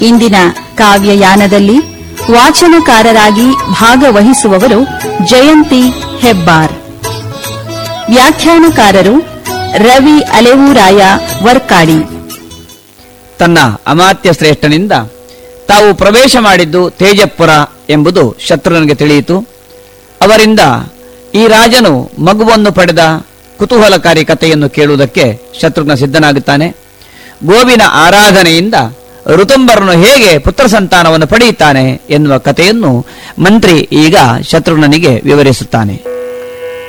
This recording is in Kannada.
ಇಂದಿನ ಕಾವ್ಯಯಾನದಲ್ಲಿ ವಾಚನಕಾರರಾಗಿ ಭಾಗವಹಿಸುವವರು ಜಯಂತಿ ಹೆಬ್ಬಾರ್ ವ್ಯಾಖ್ಯಾನಕಾರರು ರವಿ ಅಲೆವೂರಾಯ ವರ್ಕಾಡಿ ತನ್ನ ಅಮಾತ್ಯ ಶ್ರೇಷ್ಠನಿಂದ ತಾವು ಪ್ರವೇಶ ಮಾಡಿದ್ದು ತೇಜಪುರ ಎಂಬುದು ಶತ್ರುನಿಗೆ ತಿಳಿಯಿತು ಅವರಿಂದ ಈ ರಾಜನು ಮಗುವನ್ನು ಪಡೆದ ಕುತೂಹಲಕಾರಿ ಕಥೆಯನ್ನು ಕೇಳುವುದಕ್ಕೆ ಶತ್ರುಘ್ನ ಸಿದ್ಧನಾಗುತ್ತಾನೆ ಗೋವಿನ ಆರಾಧನೆಯಿಂದ ಋತುಂಬರನು ಹೇಗೆ ಪುತ್ರ ಸಂತಾನವನ್ನು ಪಡೆಯುತ್ತಾನೆ ಎನ್ನುವ ಕಥೆಯನ್ನು ಮಂತ್ರಿ ಈಗ ಶತ್ರುಘ್ನನಿಗೆ ವಿವರಿಸುತ್ತಾನೆ